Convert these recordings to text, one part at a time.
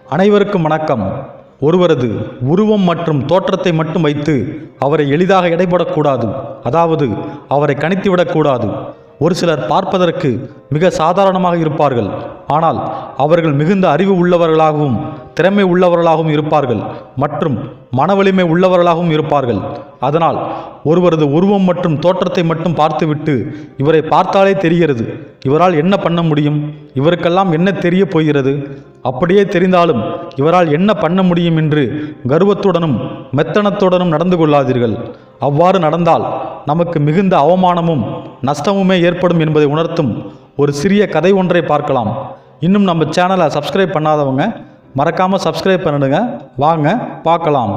அனைவருக்கும் வணக்கம் ஒருவரது உருவம் மற்றும் தோற்றத்தை மட்டும் வைத்து அவரை எளிதாக எடைபடக்கூடாது அதாவது அவரை கணித்துவிடக்கூடாது ஒரு சிலர் பார்ப்பதற்கு மிக சாதாரணமாக இருப்பார்கள் ஆனால் அவர்கள் மிகுந்த அறிவு உள்ளவர்களாகவும் திறமை உள்ளவர்களாகவும் இருப்பார்கள் மற்றும் மனவலிமை உள்ளவர்களாகவும் இருப்பார்கள் அதனால் ஒருவரது உருவம் மற்றும் தோற்றத்தை மட்டும் பார்த்துவிட்டு இவரை பார்த்தாலே தெரிகிறது இவரால் என்ன பண்ண முடியும் இவருக்கெல்லாம் என்ன தெரிய போகிறது அப்படியே தெரிந்தாலும் இவரால் என்ன பண்ண முடியும் என்று கர்வத்துடனும் மெத்தனத்துடனும் நடந்து கொள்ளாதீர்கள் அவ்வாறு நடந்தால் நமக்கு மிகுந்த அவமானமும் நஷ்டமுமே ஏற்படும் என்பதை உணர்த்தும் ஒரு சிறிய கதை ஒன்றை பார்க்கலாம் இன்னும் நம்ம சேனலை சப்ஸ்கிரைப் பண்ணாதவங்க மறக்காமல் சப்ஸ்கிரைப் பண்ணிடுங்க வாங்க பார்க்கலாம்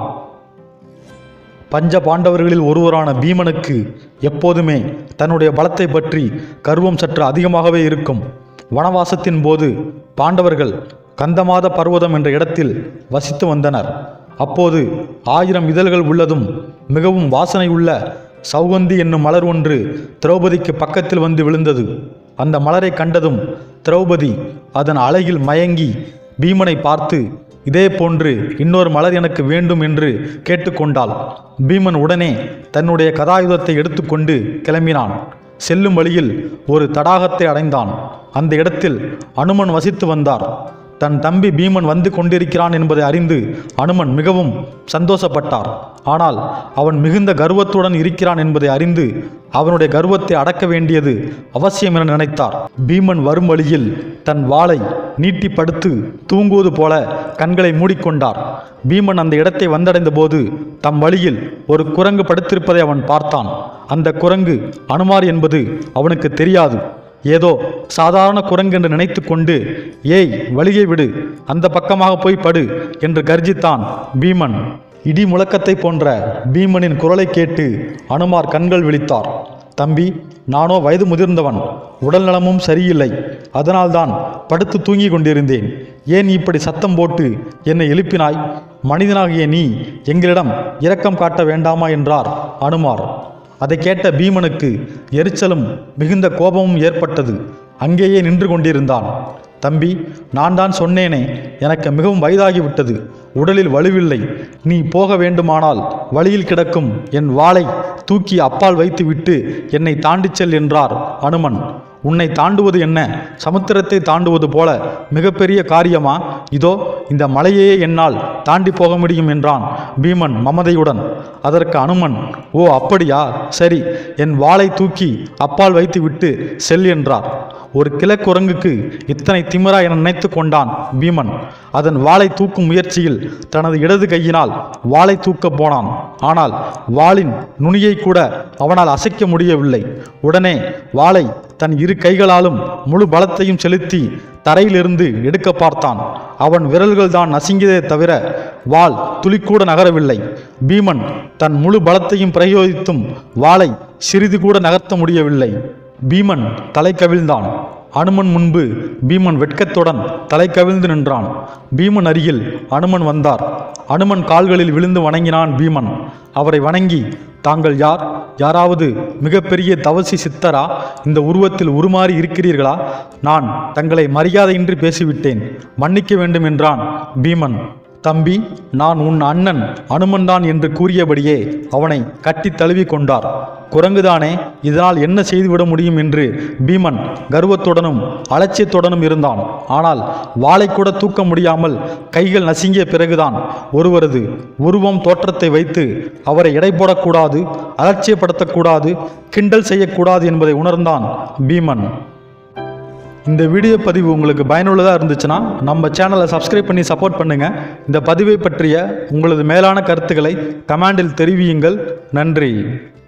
பஞ்ச பாண்டவர்களில் ஒருவரான பீமனுக்கு எப்போதுமே தன்னுடைய பலத்தை பற்றி கர்வம் சற்று அதிகமாகவே இருக்கும் வனவாசத்தின் போது பாண்டவர்கள் கந்தமாத பர்வதம் என்ற இடத்தில் வசித்து வந்தனர் அப்போது ஆயிரம் இதழ்கள் உள்ளதும் மிகவும் வாசனை உள்ள சௌகந்தி என்னும் மலர் ஒன்று திரௌபதிக்கு பக்கத்தில் வந்து விழுந்தது அந்த மலரை கண்டதும் திரௌபதி அதன் அழகில் மயங்கி பீமனை பார்த்து இதே போன்று இன்னொரு மலர் எனக்கு வேண்டும் என்று கேட்டுக்கொண்டாள் பீமன் உடனே தன்னுடைய கதாயுதத்தை எடுத்துக்கொண்டு கிளம்பினான் செல்லும் வழியில் ஒரு தடாகத்தை அடைந்தான் அந்த இடத்தில் அனுமன் வசித்து வந்தார் தன் தம்பி பீமன் வந்து கொண்டிருக்கிறான் என்பதை அறிந்து அனுமன் மிகவும் சந்தோஷப்பட்டார் ஆனால் அவன் மிகுந்த கர்வத்துடன் இருக்கிறான் என்பதை அறிந்து அவனுடைய கர்வத்தை அடக்க வேண்டியது அவசியம் என நினைத்தார் பீமன் வரும் வழியில் தன் வாளை நீட்டி படுத்து தூங்குவது போல கண்களை மூடிக்கொண்டார் பீமன் அந்த இடத்தை வந்தடைந்த போது தம் வழியில் ஒரு குரங்கு படுத்திருப்பதை அவன் பார்த்தான் அந்த குரங்கு அனுமார் என்பது அவனுக்கு தெரியாது ஏதோ சாதாரண குரங்கு என்று நினைத்து கொண்டு ஏய் வழியை விடு அந்த பக்கமாக போய் படு என்று கர்ஜித்தான் பீமன் இடி முழக்கத்தை போன்ற பீமனின் குரலை கேட்டு அனுமார் கண்கள் விழித்தார் தம்பி நானோ வயது முதிர்ந்தவன் உடல் நலமும் சரியில்லை அதனால்தான் படுத்து தூங்கி கொண்டிருந்தேன் ஏன் இப்படி சத்தம் போட்டு என்னை எழுப்பினாய் மனிதனாகிய நீ எங்களிடம் இரக்கம் காட்ட வேண்டாமா என்றார் அனுமார் அதை கேட்ட பீமனுக்கு எரிச்சலும் மிகுந்த கோபமும் ஏற்பட்டது அங்கேயே நின்று கொண்டிருந்தான் தம்பி நான் தான் சொன்னேனே எனக்கு மிகவும் வயதாகிவிட்டது உடலில் வலுவில்லை நீ போக வேண்டுமானால் வழியில் கிடக்கும் என் வாளை தூக்கி அப்பால் வைத்துவிட்டு என்னை தாண்டிச் செல் என்றார் அனுமன் உன்னை தாண்டுவது என்ன சமுத்திரத்தை தாண்டுவது போல மிகப்பெரிய காரியமா இதோ இந்த மலையையே என்னால் தாண்டி போக முடியும் என்றான் பீமன் மமதையுடன் அதற்கு அனுமன் ஓ அப்படியா சரி என் வாளை தூக்கி அப்பால் வைத்துவிட்டு செல் என்றார் ஒரு கிழக்குரங்குக்கு இத்தனை திமிரா என நினைத்து கொண்டான் பீமன் அதன் வாளை தூக்கும் முயற்சியில் தனது இடது கையினால் வாளை தூக்கப் போனான் ஆனால் வாளின் நுனியை கூட அவனால் அசைக்க முடியவில்லை உடனே வாளை தன் இரு கைகளாலும் முழு பலத்தையும் செலுத்தி தரையிலிருந்து எடுக்க பார்த்தான் அவன் விரல்கள் தான் நசுங்கியதே தவிர வாள் துளிக்கூட நகரவில்லை பீமன் தன் முழு பலத்தையும் பிரயோகித்தும் வாளை சிறிது கூட நகர்த்த முடியவில்லை பீமன் தலை கவிழ்ந்தான் அனுமன் முன்பு பீமன் வெட்கத்துடன் தலை கவிழ்ந்து நின்றான் பீமன் அருகில் அனுமன் வந்தார் அனுமன் கால்களில் விழுந்து வணங்கினான் பீமன் அவரை வணங்கி தாங்கள் யார் யாராவது மிகப்பெரிய தவசி சித்தரா இந்த உருவத்தில் உருமாறி இருக்கிறீர்களா நான் தங்களை மரியாதையின்றி பேசிவிட்டேன் மன்னிக்க வேண்டும் என்றான் பீமன் தம்பி நான் உன் அண்ணன் அனுமன்தான் என்று கூறியபடியே அவனை கட்டி தழுவி கொண்டார் குரங்குதானே இதனால் என்ன செய்துவிட முடியும் என்று பீமன் கர்வத்துடனும் அலட்சியத்துடனும் இருந்தான் ஆனால் வாளை கூட தூக்க முடியாமல் கைகள் நசுங்கிய பிறகுதான் ஒருவரது உருவம் தோற்றத்தை வைத்து அவரை எடை போடக்கூடாது அலட்சியப்படுத்தக்கூடாது கிண்டல் செய்யக்கூடாது என்பதை உணர்ந்தான் பீமன் இந்த வீடியோ பதிவு உங்களுக்கு பயனுள்ளதாக இருந்துச்சுன்னா நம்ம சேனலை சப்ஸ்கிரைப் பண்ணி சப்போர்ட் பண்ணுங்கள் இந்த பதிவை பற்றிய உங்களது மேலான கருத்துக்களை கமெண்டில் தெரிவியுங்கள் நன்றி